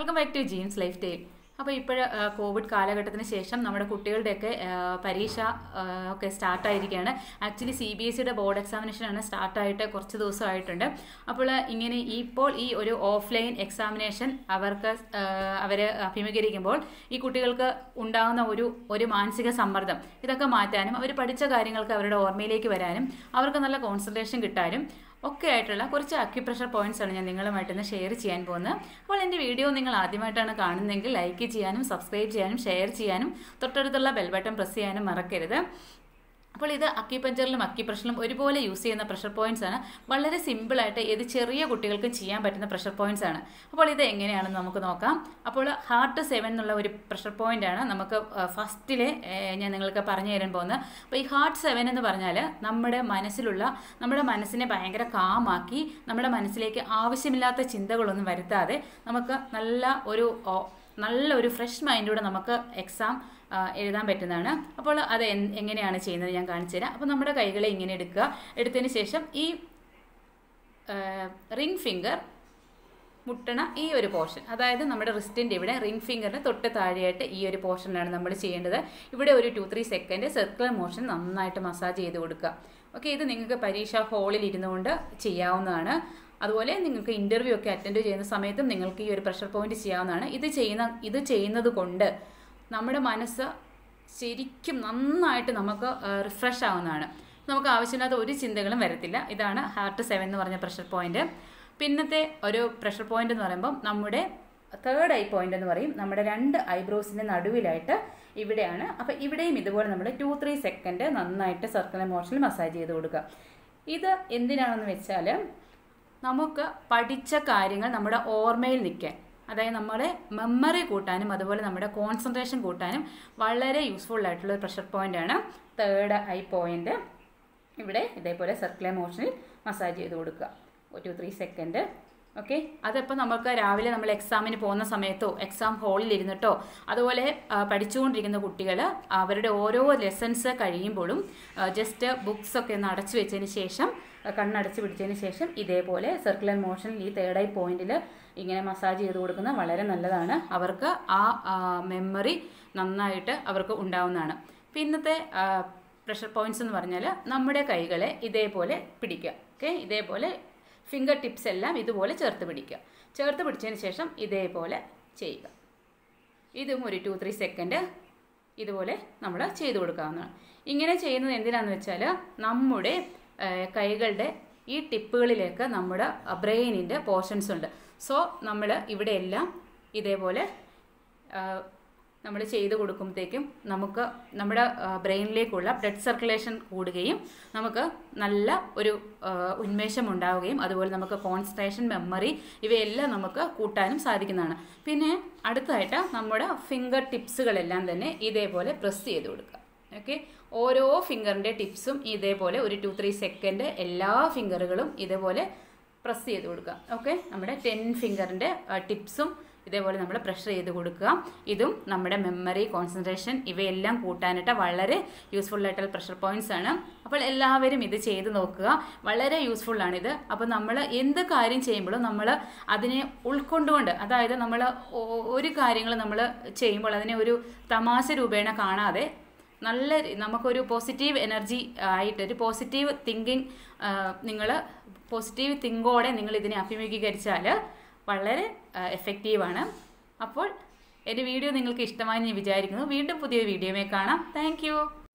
welcome back to Jeans lifestyle അപ്പോൾ ഇപ്പോൾ Covid കാലഘട്ടത്തിന് ശേഷം നമ്മുടെ കുട്ടികളുടെയൊക്കെ ആ, പരീക്ഷ ആ, ഒക്കെ സ്റ്റാർട്ടായിരിക്കുകയാണ് ആക്ച്വലി സി ബി എസ് സിയുടെ ബോർഡ് എക്സാമിനേഷനാണ് സ്റ്റാർട്ടായിട്ട് കുറച്ച് ദിവസമായിട്ടുണ്ട് അപ്പോൾ ഇങ്ങനെ ഇപ്പോൾ ഈ ഒരു ഓഫ്ലൈൻ എക്സാമിനേഷൻ അവർക്ക് അവർ അഭിമുഖീകരിക്കുമ്പോൾ ഈ കുട്ടികൾക്ക് ഉണ്ടാകുന്ന ഒരു ഒരു മാനസിക സമ്മർദ്ദം ഇതൊക്കെ മാറ്റാനും അവർ പഠിച്ച കാര്യങ്ങൾക്ക് അവരുടെ ഓർമ്മയിലേക്ക് വരാനും അവർക്ക് നല്ല കോൺസെൻട്രേഷൻ കിട്ടാനും ഒക്കെ ആയിട്ടുള്ള കുറച്ച് അക്യുപ്രഷർ പോയിന്റ്സ് ആണ് ഞാൻ നിങ്ങളുമായിട്ട് ഇന്ന് ഷെയർ ചെയ്യാൻ പോകുന്നത് അപ്പോൾ എൻ്റെ വീഡിയോ നിങ്ങൾ ആദ്യമായിട്ടാണ് കാണുന്നതെങ്കിൽ ലൈക്ക് ചെയ്യാനും സബ്സ്ക്രൈബ് ചെയ്യാനും ഷെയർ ചെയ്യാനും തൊട്ടടുത്തുള്ള ബെൽ ബട്ടൺ പ്രസ് ചെയ്യാനും മറക്കരുത് അപ്പോൾ ഇത് അക്യുപഞ്ചറിലും അക്യുപ്രഷറിലും ഒരുപോലെ യൂസ് ചെയ്യുന്ന പ്രഷർ പോയിന്റ്സ് ആണ് വളരെ സിമ്പിളായിട്ട് ഇത് ചെറിയ കുട്ടികൾക്ക് ചെയ്യാൻ പറ്റുന്ന പ്രഷർ പോയിന്റ്സ് ആണ് അപ്പോൾ ഇത് എങ്ങനെയാണെന്ന് നമുക്ക് നോക്കാം അപ്പോൾ ഹാർട്ട് സെവൻ എന്നുള്ള ഒരു പ്രഷർ പോയിന്റ് ആണ് നമുക്ക് ഫസ്റ്റിലെ ഞാൻ നിങ്ങൾക്ക് പറഞ്ഞു തരാൻ പോകുന്നത് അപ്പോൾ ഈ ഹാർട്ട് സെവൻ എന്ന് പറഞ്ഞാൽ നമ്മുടെ മനസ്സിലുള്ള നമ്മുടെ മനസ്സിനെ ഭയങ്കര കാമാക്കി നമ്മുടെ മനസ്സിലേക്ക് ആവശ്യമില്ലാത്ത ചിന്തകളൊന്നും വരുത്താതെ നമുക്ക് നല്ല ഒരു ഓ, നല്ല ഒരു ഫ്രഷ് മൈൻഡോടെ നമുക്ക് എക്സാം ആ, എഴുതാൻ പറ്റുന്നതാണ് അപ്പോൾ അത് എൻ- എങ്ങനെയാണ് ചെയ്യുന്നത് ഞാൻ കാണിച്ചു തരാം അപ്പോൾ നമ്മുടെ കൈകളെ ഇങ്ങനെ എടുക്കുക എടുത്തതിന് ശേഷം ഈ റിംഗ് ഫിംഗർ മുട്ടണ ഈ ഒരു പോർഷൻ അതായത് നമ്മുടെ റിസ്റ്റിൻ്റെ ഇവിടെ റിംഗ് ഫിംഗറിന് തൊട്ട് താഴെയായിട്ട് ഈ ഒരു പോർഷനിലാണ് നമ്മൾ ചെയ്യേണ്ടത് ഇവിടെ ഒരു two three second circular motion നന്നായിട്ട് മസാജ് ചെയ്ത് കൊടുക്കുക ഓക്കെ ഇത് നിങ്ങൾക്ക് പരീക്ഷാ ഹാളിൽ ഇരുന്നുകൊണ്ട് ചെയ്യാവുന്നതാണ് അതുപോലെ നിങ്ങൾക്ക് ഇൻ്റർവ്യൂ ഒക്കെ അറ്റൻഡ് ചെയ്യുന്ന സമയത്തും നിങ്ങൾക്ക് ഈ ഒരു പ്രഷർ പോയിന്റ് ചെയ്യാവുന്നതാണ് ഇത് ചെയ്യുന്ന ഇത് ചെയ്യുന്നത് കൊണ്ട് നമ്മുടെ മനസ്സ് ശരിക്കും നന്നായിട്ട് നമുക്ക് റിഫ്രഷ് ആവുന്നതാണ് നമുക്ക് ആവശ്യമില്ലാത്ത ഒരു ചിന്തകളും വരത്തില്ല ഇതാണ് ഹാർട്ട് സെവൻ എന്ന് പറഞ്ഞ പ്രഷർ പോയിന്റ് പിന്നത്തെ ഒരു പ്രഷർ പോയിന്റ് എന്ന് പറയുമ്പോൾ നമ്മുടെ തേർഡ് ഐ പോയിന്റ് എന്ന് പറയും നമ്മുടെ രണ്ട് ഐബ്രോസിൻ്റെ നടുവിലായിട്ട് ഇവിടെയാണ് അപ്പോൾ ഇവിടെയും ഇതുപോലെ നമ്മൾ ടു ത്രീ സെക്കൻഡ് നന്നായിട്ട് സർക്കുലർ മോഷനിൽ മസാജ് ചെയ്ത് കൊടുക്കുക ഇത് എന്തിനാണെന്ന് വെച്ചാൽ നമുക്ക് പഠിച്ച കാര്യങ്ങൾ നമ്മുടെ ഓർമ്മയിൽ നിൽക്കാൻ അതായത് നമ്മുടെ മെമ്മറി കൂട്ടാനും അതുപോലെ നമ്മുടെ കോൺസെൻട്രേഷൻ കൂട്ടാനും വളരെ യൂസ്ഫുൾ ആയിട്ടുള്ള ഒരു പ്രഷർ പോയിന്റ് ആണ് തേർഡ് ഐ പോയിന്റ് ഇവിടെ ഇതേപോലെ സർക്കുലർ മോഷനിൽ മസാജ് ചെയ്ത് കൊടുക്കുക ടു ത്രീ സെക്കൻഡ് ഓക്കെ അതിപ്പോൾ നമുക്ക് രാവിലെ നമ്മൾ എക്സാമിന് പോകുന്ന സമയത്തോ എക്സാം ഹാളിൽ ഇരുന്നിട്ടോ അതുപോലെ ആ, പഠിച്ചുകൊണ്ടിരിക്കുന്ന കുട്ടികൾ അവരുടെ ഓരോ ലെസൺസ് കഴിയുമ്പോഴും ജസ്റ്റ് ബുക്സ് ഒക്കെ ഒന്ന് അടച്ചു വെച്ചതിന് ശേഷം ആ, കണ്ണടച്ച് പിടിച്ചതിന് ശേഷം ഇതേപോലെ സർക്കുലർ മോഷനിൽ ഈ തേർഡ് ഐ പോയിന്റിൽ ഇങ്ങനെ മസാജ് ചെയ്ത് കൊടുക്കുന്നത് വളരെ നല്ലതാണ് അവർക്ക് ആ മെമ്മറി നന്നായിട്ട് അവർക്ക് ഉണ്ടാവുന്നതാണ് പിന്നത്തെ പ്രഷർ പോയിന്റ്സ് എന്ന് പറഞ്ഞാൽ നമ്മുടെ കൈകളെ ഇതേപോലെ പിടിക്കുക ഓക്കെ ഇതേപോലെ ഫിംഗർ ടിപ്സ് എല്ലാം ഇതുപോലെ ചേർത്ത് പിടിക്കുക ചേർത്ത് പിടിച്ചതിന് ശേഷം ഇതേപോലെ ചെയ്യുക ഇതും ഒരു ടു ത്രീ സെക്കൻഡ് ഇതുപോലെ നമ്മൾ ചെയ്തു കൊടുക്കാവുന്നതാണ് ഇങ്ങനെ ചെയ്യുന്നത് എന്തിനാന്ന് വെച്ചാൽ നമ്മുടെ ആ, കൈകളുടെ ഈ ടിപ്പുകളിലേക്ക് നമ്മുടെ ബ്രെയിനിൻ്റെ പോർഷൻസ് ഉണ്ട് സോ നമ്മൾ ഇവിടെയെല്ലാം ഇതേപോലെ നമ്മൾ ചെയ്ത് കൊടുക്കുമ്പോഴത്തേക്കും നമുക്ക് നമ്മുടെ ബ്രെയിനിലേക്കുള്ള ബ്ലഡ് സർക്കുലേഷൻ കൂടുകയും നമുക്ക് നല്ല ഒരു ആ, ഉന്മേഷം ഉണ്ടാവുകയും അതുപോലെ നമുക്ക് കോൺസെൻട്രേഷൻ മെമ്മറി ഇവയെല്ലാം നമുക്ക് കൂട്ടാനും സാധിക്കുന്നതാണ് പിന്നെ അടുത്തതായിട്ട് നമ്മുടെ ഫിംഗർ ടിപ്സുകളെല്ലാം തന്നെ ഇതേപോലെ പ്രസ് ചെയ്ത് കൊടുക്കുക ഓക്കെ ഓരോ ഫിംഗറിൻ്റെ ടിപ്സും ഇതേപോലെ ഒരു ടു ത്രീ സെക്കൻഡ് എല്ലാ ഫിംഗറുകളും ഇതേപോലെ പ്രസ് ചെയ്ത് കൊടുക്കുക ഓക്കെ നമ്മുടെ ടെൻ ഫിംഗറിൻ്റെ ടിപ്സും ഇതേപോലെ നമ്മൾ പ്രഷർ ചെയ്ത് കൊടുക്കുക ഇതും നമ്മുടെ മെമ്മറി കോൺസെൻട്രേഷൻ ഇവയെല്ലാം കൂട്ടാനായിട്ട് വളരെ യൂസ്ഫുൾ ആയിട്ടുള്ള പ്രഷർ പോയിന്റ്സ് ആണ് അപ്പോൾ എല്ലാവരും ഇത് ചെയ്ത് നോക്കുക വളരെ യൂസ്ഫുൾ ആണിത് അപ്പോൾ നമ്മൾ എന്ത് കാര്യം ചെയ്യുമ്പോഴും നമ്മൾ അതിനെ ഉൾക്കൊണ്ടുകൊണ്ട് അതായത് നമ്മൾ ഒരു കാര്യങ്ങൾ നമ്മൾ ചെയ്യുമ്പോൾ അതിനെ ഒരു തമാശ രൂപേണ കാണാതെ നല്ല രീ- നമുക്കൊരു പോസിറ്റീവ് എനർജി ആയിട്ട് ഒരു പോസിറ്റീവ് തിങ്കിങ് നിങ്ങൾ പോസിറ്റീവ് തിങ്കോടെ നിങ്ങൾ ഇതിനെ അഭിമുഖീകരിച്ചാൽ വളരെ എഫക്റ്റീവാണ് അപ്പോൾ എൻ്റെ വീഡിയോ നിങ്ങൾക്ക് ഇഷ്ടമായി ഞാൻ വിചാരിക്കുന്നു വീണ്ടും പുതിയ വീഡിയോമേ കാണാം താങ്ക്